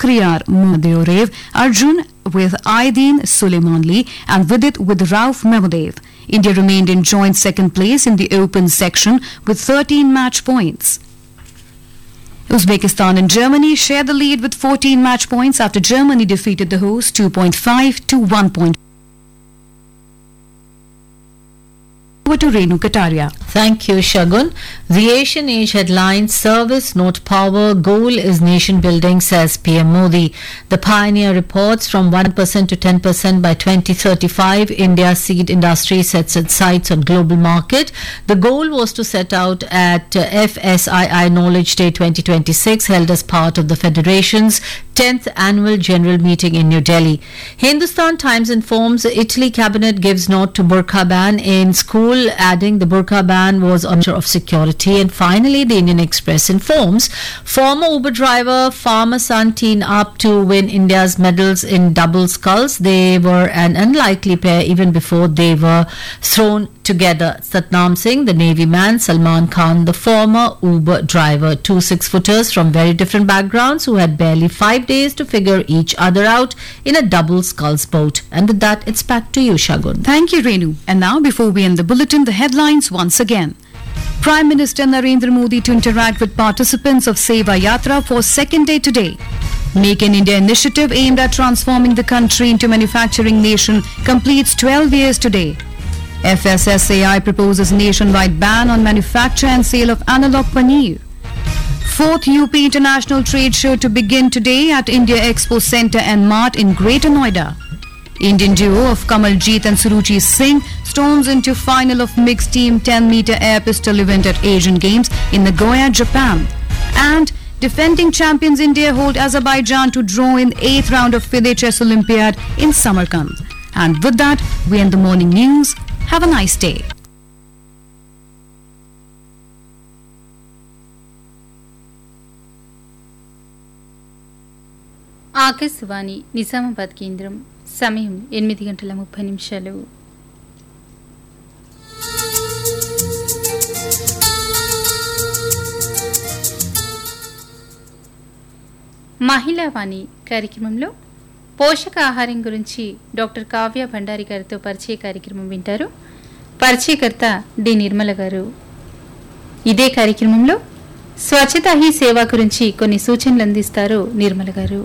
Shukhriyar Mahdeorev, Arjun with Aydin Suleimanli, and Vidit with Rauf Mahmudev. India remained in joint second place in the open section with 13 match points. Uzbekistan and Germany share the lead with 14 match points after Germany defeated the host 2.5 to 1 point. Over to Renu Kataria. Thank you, Shagun. The Asian Age headline Service, not power. Goal is nation building, says PM Modi. The Pioneer reports from 1% to 10% by 2035. India's seed industry sets its sights on global market. The goal was to set out at uh, FSII Knowledge Day 2026, held as part of the Federation's 10th annual general meeting in New Delhi. Hindustan Times informs Italy cabinet gives nod to burqa ban in school, adding the burqa ban was a measure of security. And finally, the Indian Express informs former Uber driver Farmer son team up to win India's medals in double sculls. They were an unlikely pair even before they were thrown together. Satnam Singh, the Navy man, Salman Khan, the former Uber driver. Two six footers from very different backgrounds who had barely five days to figure each other out in a double sculls boat. And with that, it's back to you, Shagun. Thank you, Renu. And now, before we end the bulletin, the headlines once again. Prime Minister Narendra Modi to interact with participants of Seva Yatra for second day today. Make in India initiative aimed at transforming the country into manufacturing nation completes 12 years today. FSSAI proposes nationwide ban on manufacture and sale of analog paneer. Fourth UP International Trade Show to begin today at India Expo Center and Mart in Greater Noida. Indian duo of Kamaljeet and Suruchi Singh storms into final of mixed team 10 meter air pistol event at Asian Games in Nagoya, Japan. And defending champions India hold Azerbaijan to draw in 8th round of FIDE Chess Olympiad in Samarkand. And with that, we end the morning news. Have a nice day. Akashvani Nizamabad కేంద్రం సమయం ఎనిమిది గంటల ముప్పై నిమిషాలు మహిళా వాణి కార్యక్రమంలో పోషకాహారం గురించి డాక్టర్ కావ్య భండారి గారితో పరిచయ కార్యక్రమం వింటారు పరిచయకర్త డి నిర్మల గారు ఇదే కార్యక్రమంలో స్వచ్ఛతా హీ సేవ గురించి కొన్ని సూచనలు అందిస్తారు నిర్మల గారు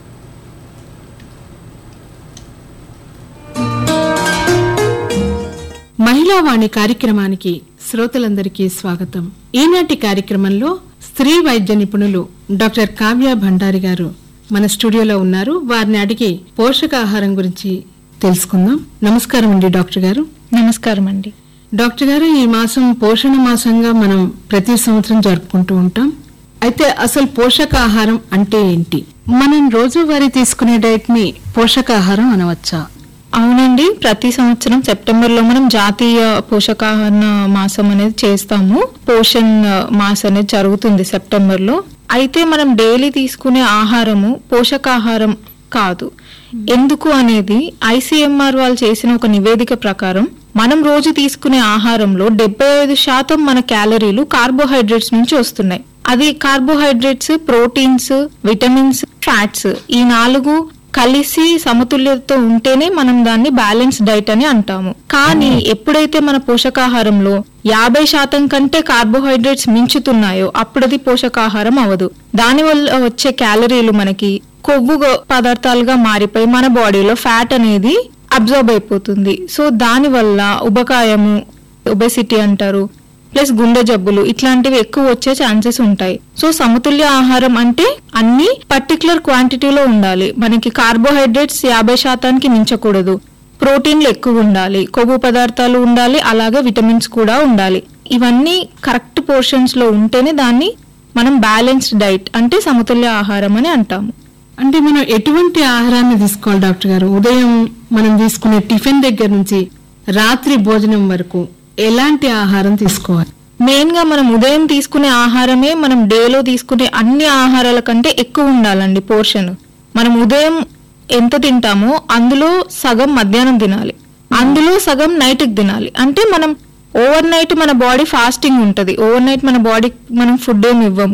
మహిళావాణి కార్యక్రమానికి శ్రోతలందరికీ స్వాగతం ఈనాటి కార్యక్రమంలో స్త్రీ వైద్య నిపుణులు డాక్టర్ కావ్య భండారి గారు మన స్టూడియోలో ఉన్నారు వారిని అడిగి పోషకాహారం గురించి తెలుసుకుందాం నమస్కారం అండి డాక్టర్ గారు నమస్కారం అండి డాక్టర్ గారు ఈ మాసం పోషణ మాసంగా మనం ప్రతి సంవత్సరం జరుపుకుంటూ ఉంటాం అయితే అసలు పోషకాహారం అంటే ఏంటి మనం రోజువారీ తీసుకునే డైట్ ని పోషకాహారం అనవచ్చా అవునండి ప్రతి సంవత్సరం సెప్టెంబర్ లో మనం జాతీయ పోషకాహార మాసం అనేది చేస్తాము పోషణ్ మాస్ అనేది జరుగుతుంది సెప్టెంబర్ లో అయితే మనం డైలీ తీసుకునే ఆహారము పోషకాహారం కాదు ఎందుకు అనేది ఐసీఎంఆర్ వాళ్ళు చేసిన ఒక నివేదిక ప్రకారం మనం రోజు తీసుకునే ఆహారంలో డెబ్బై ఐదు శాతం మన క్యాలరీలు కార్బోహైడ్రేట్స్ నుంచి వస్తున్నాయి అది కార్బోహైడ్రేట్స్ ప్రోటీన్స్ విటమిన్స్ ఫ్యాట్స్ ఈ నాలుగు కలిసి సమతుల్యతతో ఉంటేనే మనం దాన్ని బ్యాలెన్స్ డైట్ అని అంటాము కానీ ఎప్పుడైతే మన పోషకాహారంలో యాభై శాతం కంటే కార్బోహైడ్రేట్స్ మించుతున్నాయో అప్పుడది పోషకాహారం అవదు దానివల్ల వచ్చే క్యాలరీలు మనకి కొవ్వు గ- పదార్థాలుగా మారిపోయి మన బాడీలో ఫ్యాట్ అనేది అబ్జర్బ్ అయిపోతుంది సో దానివల్ల ఉబకాయము ఒబెసిటీ అంటారు ప్లస్ గుండె జబ్బులు ఇట్లాంటివి ఎక్కువ వచ్చే ఛాన్సెస్ ఉంటాయి సో సమతుల్య ఆహారం అంటే అన్ని పర్టికులర్ క్వాంటిటీలో ఉండాలి మనకి కార్బోహైడ్రేట్స్ యాభై శాతానికి మించకూడదు ప్రోటీన్లు ఎక్కువ ఉండాలి కొవ్వు పదార్థాలు ఉండాలి అలాగే విటమిన్స్ కూడా ఉండాలి ఇవన్నీ కరెక్ట్ పోర్షన్స్ లో ఉంటేనే దాన్ని మనం బ్యాలెన్స్డ్ డైట్ అంటే సమతుల్య ఆహారం అని అంటాము అంటే మనం ఎటువంటి ఆహారాన్ని తీసుకోవాలి డాక్టర్ గారు ఉదయం మనం తీసుకునే టిఫిన్ దగ్గర నుంచి రాత్రి భోజనం వరకు ఎలాంటి ఆహారం తీసుకోవాలి మెయిన్ గా మనం ఉదయం తీసుకునే ఆహారమే మనం డేలో తీసుకునే అన్ని ఆహారాల కంటే ఎక్కువ ఉండాలండి పోర్షన్ మనం ఉదయం ఎంత తింటామో అందులో సగం మధ్యాహ్నం తినాలి అందులో సగం నైట్ కి తినాలి అంటే మనం ఓవర్ నైట్ మన బాడీ ఫాస్టింగ్ ఉంటది ఓవర్ నైట్ మన బాడీ మనం ఫుడ్ ఏమి ఇవ్వము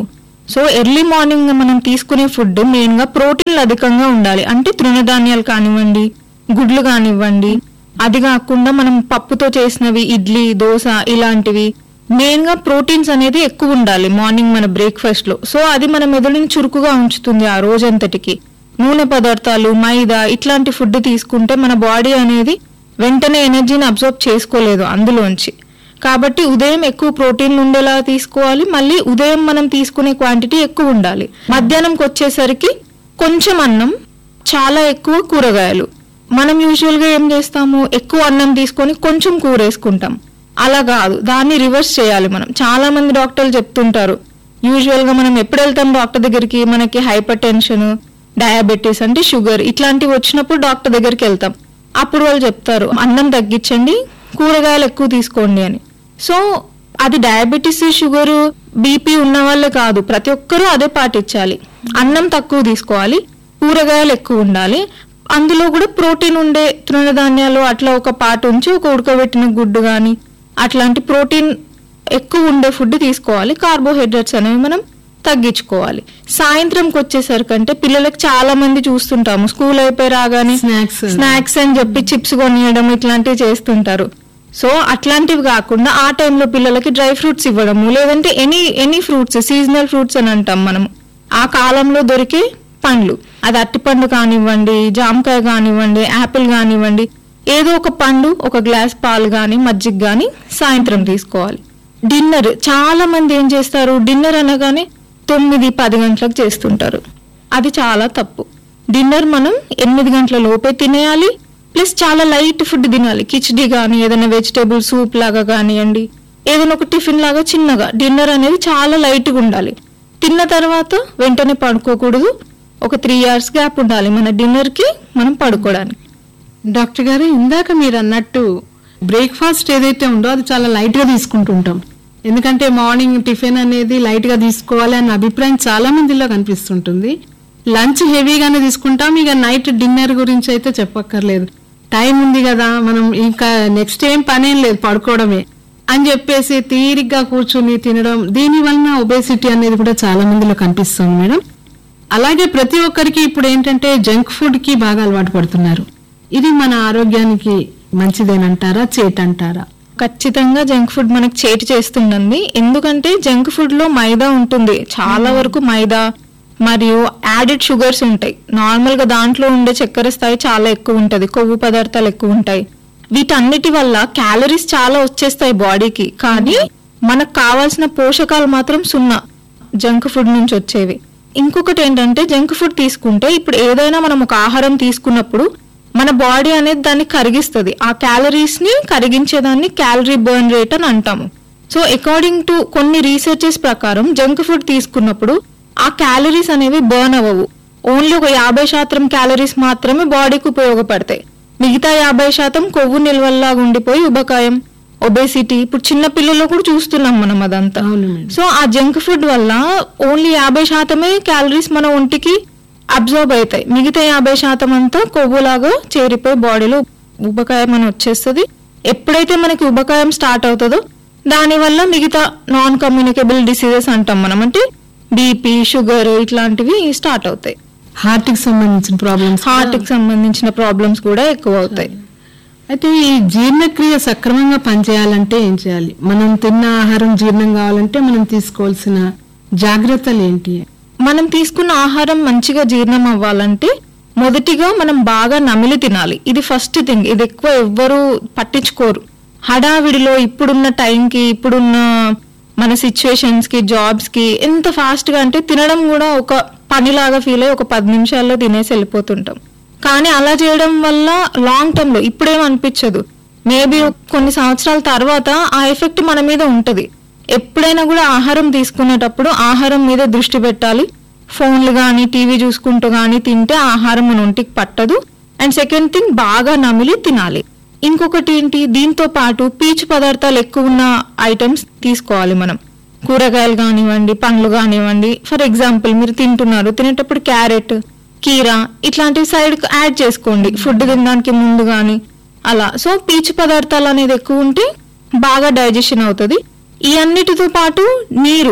సో ఎర్లీ మార్నింగ్ మనం తీసుకునే ఫుడ్ మెయిన్ గా ప్రోటీన్లు అధికంగా ఉండాలి అంటే తృణధాన్యాలు కానివ్వండి గుడ్లు కానివ్వండి అది కాకుండా మనం పప్పుతో చేసినవి ఇడ్లీ దోశ ఇలాంటివి మెయిన్ గా ప్రోటీన్స్ అనేది ఎక్కువ ఉండాలి మార్నింగ్ మన బ్రేక్ఫాస్ట్ లో సో అది మన మెదడుని చురుకుగా ఉంచుతుంది ఆ రోజంతటికి నూనె పదార్థాలు మైదా ఇట్లాంటి ఫుడ్ తీసుకుంటే మన బాడీ అనేది వెంటనే ఎనర్జీని అబ్జర్వ్ చేసుకోలేదు అందులోంచి కాబట్టి ఉదయం ఎక్కువ ప్రోటీన్లు ఉండేలా తీసుకోవాలి మళ్ళీ ఉదయం మనం తీసుకునే క్వాంటిటీ ఎక్కువ ఉండాలి మధ్యాహ్నంకి వచ్చేసరికి కొంచెం అన్నం చాలా ఎక్కువ కూరగాయలు మనం యూజువల్ గా ఏం చేస్తాము ఎక్కువ అన్నం తీసుకొని కొంచెం కూర వేసుకుంటాం అలా కాదు దాన్ని రివర్స్ చేయాలి మనం చాలా మంది డాక్టర్లు చెప్తుంటారు యూజువల్ గా మనం ఎప్పుడు వెళ్తాం డాక్టర్ దగ్గరికి మనకి హైపర్ టెన్షన్ డయాబెటీస్ అంటే షుగర్ ఇట్లాంటివి వచ్చినప్పుడు డాక్టర్ దగ్గరికి వెళ్తాం అప్పుడు వాళ్ళు చెప్తారు అన్నం తగ్గించండి కూరగాయలు ఎక్కువ తీసుకోండి అని సో అది డయాబెటీస్ షుగర్ బీపీ ఉన్న వాళ్ళే కాదు ప్రతి ఒక్కరూ అదే పాటించాలి అన్నం తక్కువ తీసుకోవాలి కూరగాయలు ఎక్కువ ఉండాలి అందులో కూడా ప్రోటీన్ ఉండే తృణధాన్యాలు అట్లా ఒక పాటు ఉంచి ఒక ఉడకబెట్టిన గుడ్డు కానీ అట్లాంటి ప్రోటీన్ ఎక్కువ ఉండే ఫుడ్ తీసుకోవాలి కార్బోహైడ్రేట్స్ అనేవి మనం తగ్గించుకోవాలి సాయంత్రంకి వచ్చేసరికి అంటే పిల్లలకు చాలా మంది చూస్తుంటాము స్కూల్ అయిపోయి రాగానే Snacks. స్నాక్స్ అని చెప్పి చిప్స్ కొనియడం ఇట్లాంటివి చేస్తుంటారు సో అట్లాంటివి కాకుండా ఆ టైంలో పిల్లలకి డ్రై ఫ్రూట్స్ ఇవ్వడము లేదంటే any any fruits seasonal fruits అని అంటాం మనం ఆ కాలంలో దొరికే పండ్లు అది అట్టిపండు కానివ్వండి జామకాయ కానివ్వండి యాపిల్ కానివ్వండి ఏదో ఒక పండు ఒక గ్లాస్ పాలు కానీ మజ్జిగ కానీ సాయంత్రం తీసుకోవాలి డిన్నర్ చాలా మంది ఏం చేస్తారు డిన్నర్ అనగానే తొమ్మిది పది గంటలకు చేస్తుంటారు అది చాలా తప్పు డిన్నర్ మనం ఎనిమిది గంటల లోపే తినేయాలి ప్లస్ చాలా లైట్ ఫుడ్ తినాలి కిచడీ కానీ ఏదైనా వెజిటేబుల్ సూప్ లాగా కానివ్వండి ఏదైనా ఒక టిఫిన్ లాగా చిన్నగా డిన్నర్ అనేది చాలా లైట్గా ఉండాలి తిన్న తర్వాత వెంటనే పడుకోకూడదు ఒక త్రీ అవర్స్ గ్యాప్ ఉండాలి మన డిన్నర్ కి మనం పడుకోవడానికి డాక్టర్ గారు ఇందాక మీరు అన్నట్టు బ్రేక్ఫాస్ట్ ఏదైతే ఉందో అది చాలా లైట్ గా తీసుకుంటుంటాం ఎందుకంటే మార్నింగ్ టిఫిన్ అనేది లైట్ గా తీసుకోవాలి అన్న అభిప్రాయం చాలా మందిలో కనిపిస్తుంటుంది లంచ్ హెవీగానే తీసుకుంటాం ఇక నైట్ డిన్నర్ గురించి అయితే చెప్పక్కర్లేదు టైం ఉంది కదా మనం ఇంకా నెక్స్ట్ ఏం పనేం లేదు పడుకోవడమే అని చెప్పేసి తీరిగ్గా కూర్చుని తినడం దీని వలన ఒబేసిటీ అనేది కూడా చాలా మందిలో కనిపిస్తుంది మేడం అలాగే ప్రతి ఒక్కరికి ఇప్పుడు ఏంటంటే జంక్ ఫుడ్ కి బాగా అలవాటు పడుతున్నారు ఇది మన ఆరోగ్యానికి మంచిదేనంటారా చేటంటారా ఖచ్చితంగా జంక్ ఫుడ్ మనకు చేటు చేస్తుందండి ఎందుకంటే జంక్ ఫుడ్ లో మైదా ఉంటుంది చాలా వరకు మైదా మరియు యాడెడ్ షుగర్స్ ఉంటాయి నార్మల్ గా దాంట్లో ఉండే చక్కెర స్థాయి చాలా ఎక్కువ ఉంటది కొవ్వు పదార్థాలు ఎక్కువ ఉంటాయి వీటన్నిటి వల్ల క్యాలరీస్ చాలా వచ్చేస్తాయి బాడీకి కానీ మనకు కావాల్సిన పోషకాలు మాత్రం సున్నా జంక్ ఫుడ్ నుంచి వచ్చేవి ఇంకొకటి ఏంటంటే జంక్ ఫుడ్ తీసుకుంటే ఇప్పుడు ఏదైనా మనం ఒక ఆహారం తీసుకున్నప్పుడు మన బాడీ అనేది దాన్ని కరిగిస్తుంది ఆ క్యాలరీస్ ని కరిగించేదాన్ని క్యాలరీ బర్న్ రేట్ అని అంటాము సో అకార్డింగ్ టు కొన్ని రీసెర్చెస్ ప్రకారం జంక్ ఫుడ్ తీసుకున్నప్పుడు ఆ క్యాలరీస్ అనేవి బర్న్ అవ్వవు ఓన్లీ ఒక యాభై శాతం క్యాలరీస్ మాత్రమే బాడీకి ఉపయోగపడతాయి మిగతా యాభై శాతం కొవ్వు నిల్వల్లాగా ఉండిపోయి ఉబకాయం ఒబేసిటీ ఇప్పుడు చిన్న పిల్లల్లో కూడా చూస్తున్నాం మనం అదంతా అవును మేడం. సో ఆ జంక్ ఫుడ్ వల్ల ఓన్లీ యాభై శాతమే క్యాలరీస్ మన ఒంటికి అబ్జర్వ్ అవుతాయి మిగతా యాభై శాతం అంతా కొవ్వులాగా చేరిపోయి బాడీలో ఉబకాయం అని వచ్చేస్తుంది ఎప్పుడైతే మనకి ఉబకాయం స్టార్ట్ అవుతుందో దానివల్ల మిగతా నాన్ కమ్యూనికేబుల్ డిసీజెస్ అంటాం మనం అంటే బీపీ షుగర్ ఇట్లాంటివి స్టార్ట్ అవుతాయి హార్ట్ కి సంబంధించిన ప్రాబ్లమ్స్ హార్ట్ కి సంబంధించిన ప్రాబ్లమ్స్ కూడా ఎక్కువ అవుతాయి అయితే ఈ జీర్ణక్రియ సక్రమంగా పనిచేయాలంటే ఏం చేయాలి మనం తిన్న ఆహారం జీర్ణం కావాలంటే మనం తీసుకోవాల్సిన జాగ్రత్తలు ఏంటి మనం తీసుకున్న ఆహారం మంచిగా జీర్ణం అవ్వాలంటే మొదటిగా మనం బాగా నమిలి తినాలి ఇది ఫస్ట్ థింగ్ ఇది ఎక్కువ ఎవ్వరు పట్టించుకోరు హడావిడిలో ఇప్పుడున్న టైంకి ఇప్పుడున్న మన సిచ్యువేషన్స్ కి జాబ్స్ కి ఎంత ఫాస్ట్ గా అంటే తినడం కూడా ఒక పనిలాగా ఫీల్ అయ్యి ఒక పది నిమిషాల్లో తినేసి వెళ్ళిపోతుంటాం కానీ అలా చేయడం వల్ల లాంగ్ టర్మ్ లో ఇప్పుడేం అనిపించదు మేబీ కొన్ని సంవత్సరాల తర్వాత ఆ ఎఫెక్ట్ మన మీద ఉంటది ఎప్పుడైనా కూడా ఆహారం తీసుకునేటప్పుడు ఆహారం మీద దృష్టి పెట్టాలి ఫోన్లు కానీ టీవీ చూసుకుంటూ కానీ తింటే ఆహారం మన ఒంటికి పట్టదు అండ్ సెకండ్ థింగ్ బాగా నమిలి తినాలి ఇంకొకటి ఏంటి దీంతో పాటు పీచు పదార్థాలు ఎక్కువ ఉన్న ఐటమ్స్ తీసుకోవాలి మనం కూరగాయలు కానివ్వండి పండ్లు కానివ్వండి ఫర్ ఎగ్జాంపుల్ మీరు తింటున్నారు తినేటప్పుడు క్యారెట్ కీరా ఇట్లాంటివి సైడ్ యాడ్ చేసుకోండి ఫుడ్ తినడానికి ముందు కానీ అలా సో పీచు పదార్థాలు అనేది ఎక్కువ ఉంటే బాగా డైజెషన్ అవుతుంది ఈ అన్నిటితో పాటు నీరు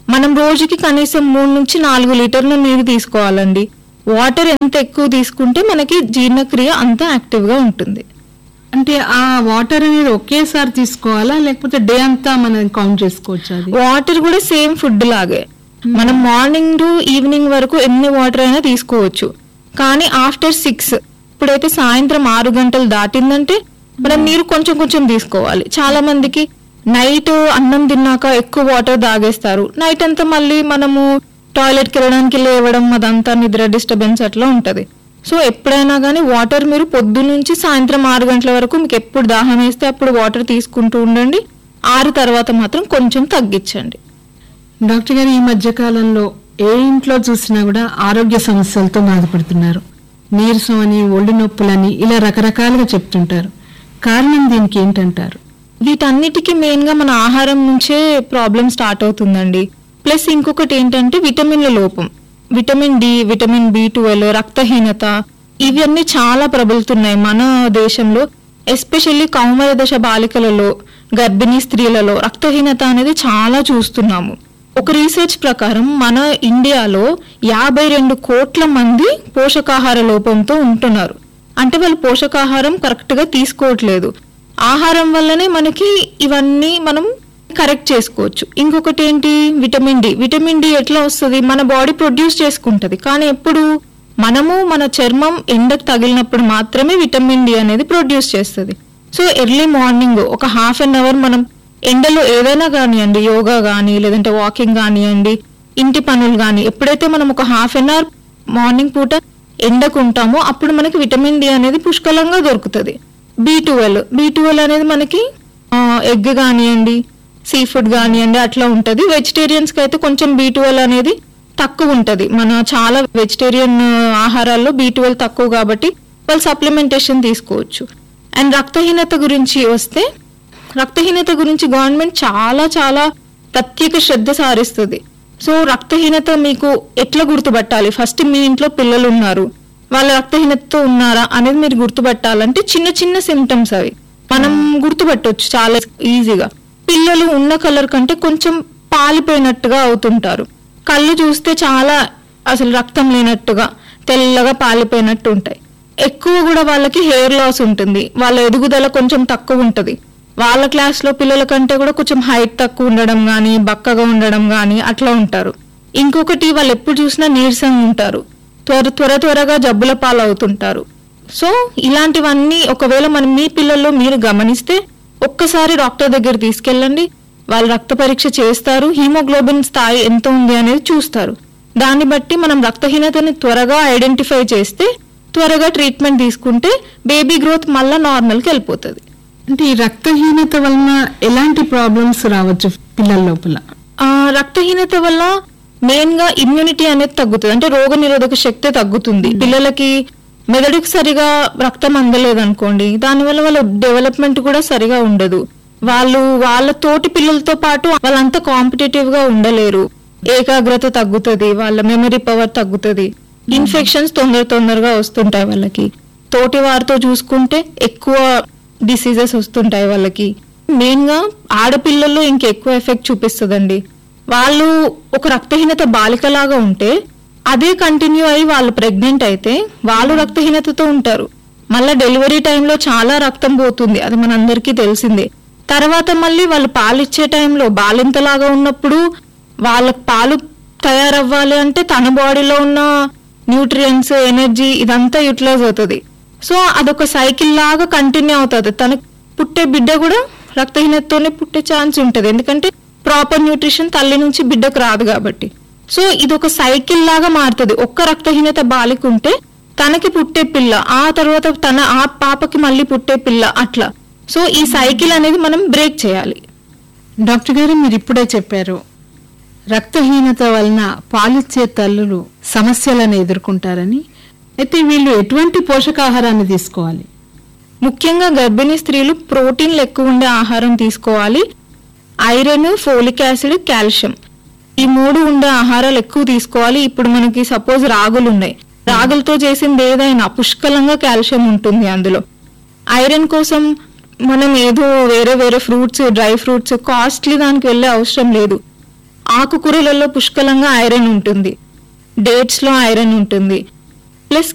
మనం రోజుకి కనీసం మూడు నుంచి నాలుగు లీటర్ల నీరు తీసుకోవాలండి వాటర్ ఎంత ఎక్కువ తీసుకుంటే మనకి జీర్ణక్రియ అంత యాక్టివ్ గా ఉంటుంది అంటే ఆ వాటర్ అనేది ఒకేసారి తీసుకోవాలా లేకపోతే డే అంతా మనం కౌంట్ చేసుకోవచ్చు అది వాటర్ కూడా సేమ్ ఫుడ్ లాగే మనం మార్నింగ్ టు ఈవినింగ్ వరకు ఎన్ని వాటర్ అయినా తీసుకోవచ్చు కానీ ఆఫ్టర్ సిక్స్ ఇప్పుడైతే సాయంత్రం ఆరు గంటలు దాటిందంటే మనం నీరు కొంచెం కొంచెం తీసుకోవాలి చాలా మందికి నైట్ అన్నం తిన్నాక ఎక్కువ వాటర్ తాగేస్తారు నైట్ అంతా మళ్ళీ మనము టాయిలెట్కి వెళ్ళడానికి లేవడం అదంతా నిద్ర డిస్టర్బెన్స్ అట్లా ఉంటది సో ఎప్పుడైనా కానీ వాటర్ మీరు పొద్దు నుంచి సాయంత్రం ఆరు గంటల వరకు మీకు ఎప్పుడు దాహం వేస్తే అప్పుడు వాటర్ తీసుకుంటూ ఉండండి ఆరు తర్వాత మాత్రం కొంచెం తగ్గించండి డాక్టర్ గారు ఈ మధ్య కాలంలో ఏ ఇంట్లో చూసినా కూడా ఆరోగ్య సమస్యలతో బాధపడుతున్నారు నీరసం అని ఒళ్ళు నొప్పులని ఇలా రకరకాలుగా చెప్తుంటారు కారణం దీనికి ఏంటంటారు వీటన్నిటికీ మెయిన్ గా మన ఆహారం నుంచే ప్రాబ్లం స్టార్ట్ అవుతుందండి ప్లస్ ఇంకొకటి ఏంటంటే విటమిన్ల లోపం vitamin D vitamin B twelve రక్తహీనత ఇవన్నీ చాలా ప్రబలుతున్నాయి మన దేశంలో ఎస్పెషల్లీ కౌమార దశ బాలికలలో గర్భిణీ స్త్రీలలో రక్తహీనత అనేది చాలా చూస్తున్నాము ఒక రీసెర్చ్ ప్రకారం మన ఇండియాలో యాభై రెండు కోట్ల మంది పోషకాహార లోపంతో ఉంటున్నారు అంటే వాళ్ళు పోషకాహారం కరెక్ట్ గా తీసుకోవట్లేదు ఆహారం వల్లనే మనకి ఇవన్నీ మనం కరెక్ట్ చేసుకోవచ్చు ఇంకొకటి ఏంటి విటమిన్ డి విటమిన్ డి ఎట్లా వస్తుంది మన బాడీ ప్రొడ్యూస్ చేసుకుంటది కానీ ఎప్పుడు మనము మన చర్మం ఎండకు తగిలినప్పుడు మాత్రమే విటమిన్ డి అనేది ప్రొడ్యూస్ చేస్తుంది సో ఎర్లీ మార్నింగ్ ఒక హాఫ్ అన్ అవర్ మనం ఎండలో ఏదైనా కానివ్వండి యోగా కానీ లేదంటే వాకింగ్ కానివ్వండి ఇంటి పనులు కానీ ఎప్పుడైతే మనం ఒక హాఫ్ అన్ అవర్ మార్నింగ్ పూట ఎండకు ఉంటామో అప్పుడు మనకి విటమిన్ డి అనేది పుష్కలంగా దొరుకుతుంది బి ట్వెల్వ్ బి ట్వెల్వ్ అనేది మనకి ఎగ్ కానివ్వండి సీ ఫుడ్ కానివ్వండి అట్లా ఉంటది వెజిటేరియన్స్ కి అయితే కొంచెం బి ట్వెల్వ్ అనేది తక్కువ ఉంటది మన చాలా వెజిటేరియన్ ఆహారాల్లో బి ట్వెల్వ్ తక్కువ కాబట్టి వాళ్ళు సప్లిమెంటేషన్ తీసుకోవచ్చు అండ్ రక్తహీనత గురించి వస్తే రక్తహీనత గురించి గవర్నమెంట్ చాలా చాలా ప్రత్యేక శ్రద్ధ సారిస్తుంది సో రక్తహీనత మీకు ఎట్లా గుర్తుపట్టాలి ఫస్ట్ మీ ఇంట్లో పిల్లలు ఉన్నారు వాళ్ళ రక్తహీనతతో ఉన్నారా అనేది మీరు గుర్తుపట్టాలంటే చిన్న చిన్న సిమ్టమ్స్ అవి మనం గుర్తుపట్టొచ్చు చాలా ఈజీగా పిల్లలు ఉన్న కలర్ కంటే కొంచెం పాలిపోయినట్టుగా అవుతుంటారు కళ్ళు చూస్తే చాలా అసలు రక్తం లేనట్టుగా తెల్లగా పాలిపోయినట్టు ఉంటాయి ఎక్కువ కూడా వాళ్ళకి హెయిర్ లాస్ ఉంటుంది వాళ్ళ ఎదుగుదల కొంచెం తక్కువ ఉంటది వాళ్ళ క్లాస్ లో పిల్లల కంటే కూడా కొంచెం హైట్ తక్కువ ఉండడం గానీ బక్కగా ఉండడం గానీ అట్లా ఉంటారు ఇంకొకటి వాళ్ళు ఎప్పుడు చూసినా నీరసంగా ఉంటారు త్వర త్వర త్వరగా జబ్బుల పాలవుతుంటారు సో ఇలాంటివన్నీ ఒకవేళ మనం మీ పిల్లల్లో మీరు గమనిస్తే ఒక్కసారి డాక్టర్ దగ్గర తీసుకెళ్ళండి వాళ్ళు రక్త పరీక్ష చేస్తారు హీమోగ్లోబిన్ స్థాయి ఎంత ఉంది అనేది చూస్తారు దాన్ని బట్టి మనం రక్తహీనతని త్వరగా ఐడెంటిఫై చేస్తే త్వరగా ట్రీట్మెంట్ తీసుకుంటే బేబీ గ్రోత్ మళ్ళా నార్మల్కి వెళ్ళిపోతుంది అంటే ఈ రక్తహీనత వలన ఎలాంటి ప్రాబ్లమ్స్ రావచ్చు పిల్లల లోపల ఆ రక్తహీనత వల్ల మెయిన్ గా ఇమ్యూనిటీ అనేది తగ్గుతుంది అంటే రోగ నిరోధక శక్తి తగ్గుతుంది పిల్లలకి మెదడుకు సరిగా రక్తం అందలేదు అనుకోండి దానివల్ల వాళ్ళ డెవలప్మెంట్ కూడా సరిగా ఉండదు వాళ్ళు వాళ్ళ తోటి పిల్లలతో పాటు వాళ్ళంతా కాంపిటేటివ్ గా ఉండలేరు ఏకాగ్రత తగ్గుతుంది వాళ్ళ మెమరీ పవర్ తగ్గుతుంది ఇన్ఫెక్షన్స్ తొందర తొందరగా వస్తుంటాయి వాళ్ళకి తోటి వారితో చూసుకుంటే ఎక్కువ డిసీజెస్ వస్తుంటాయి వాళ్ళకి మెయిన్ గా ఆడపిల్లల్లో ఇంకెక్కువ ఎఫెక్ట్ చూపిస్తుందండి వాళ్ళు ఒక రక్తహీనత బాలికలాగా ఉంటే అదే కంటిన్యూ అయ్యి వాళ్ళు ప్రెగ్నెంట్ అయితే వాళ్ళు రక్తహీనతతో ఉంటారు మళ్ళా డెలివరీ టైంలో చాలా రక్తం పోతుంది అది మనందరికీ తెలిసిందే తర్వాత మళ్ళీ వాళ్ళు పాలు ఇచ్చే టైంలో బాలింతలాగా ఉన్నప్పుడు వాళ్ళకి పాలు తయారవ్వాలి అంటే తన బాడీలో ఉన్న న్యూట్రియంట్స్ ఎనర్జీ ఇదంతా యూటిలైజ్ అవుతుంది సో అదొక సైకిల్ లాగా కంటిన్యూ అవుతుంది తన పుట్టే బిడ్డ కూడా రక్తహీనతతోనే పుట్టే ఛాన్స్ ఉంటది ఎందుకంటే ప్రాపర్ న్యూట్రిషన్ తల్లి నుంచి బిడ్డకు రాదు కాబట్టి సో ఇది ఒక సైకిల్ లాగా మారుతుంది ఒక్క రక్తహీనత బాలిక ఉంటే తనకి పుట్టే పిల్ల ఆ తర్వాత తన ఆ పాపకి మళ్ళీ పుట్టే పిల్ల అట్లా సో ఈ సైకిల్ అనేది మనం బ్రేక్ చేయాలి డాక్టర్ గారు మీరు ఇప్పుడే చెప్పారు రక్తహీనత వలన పాలిచ్చే తల్లులు సమస్యలను ఎదుర్కొంటారని అయితే వీళ్ళు ఎటువంటి పోషకాహారాన్ని తీసుకోవాలి ముఖ్యంగా గర్భిణీ స్త్రీలు ప్రోటీన్లు ఎక్కువ ఉండే ఆహారం తీసుకోవాలి ఐరన్ ఫోలిక్ యాసిడ్ కాల్షియం ఈ మూడు ఉండే ఆహారాలు ఎక్కువ తీసుకోవాలి ఇప్పుడు మనకి సపోజ్ రాగులు ఉన్నాయి రాగులతో చేసింది ఏదైనా పుష్కలంగా కాల్షియం ఉంటుంది అందులో ఐరన్ కోసం మనం ఏదో వేరే వేరే ఫ్రూట్స్ డ్రై ఫ్రూట్స్ కాస్ట్లీ దానికి వెళ్ళే అవసరం లేదు ఆకుకూరలలో పుష్కలంగా ఐరన్ ఉంటుంది డేట్స్ లో ఐరన్ ఉంటుంది ప్లస్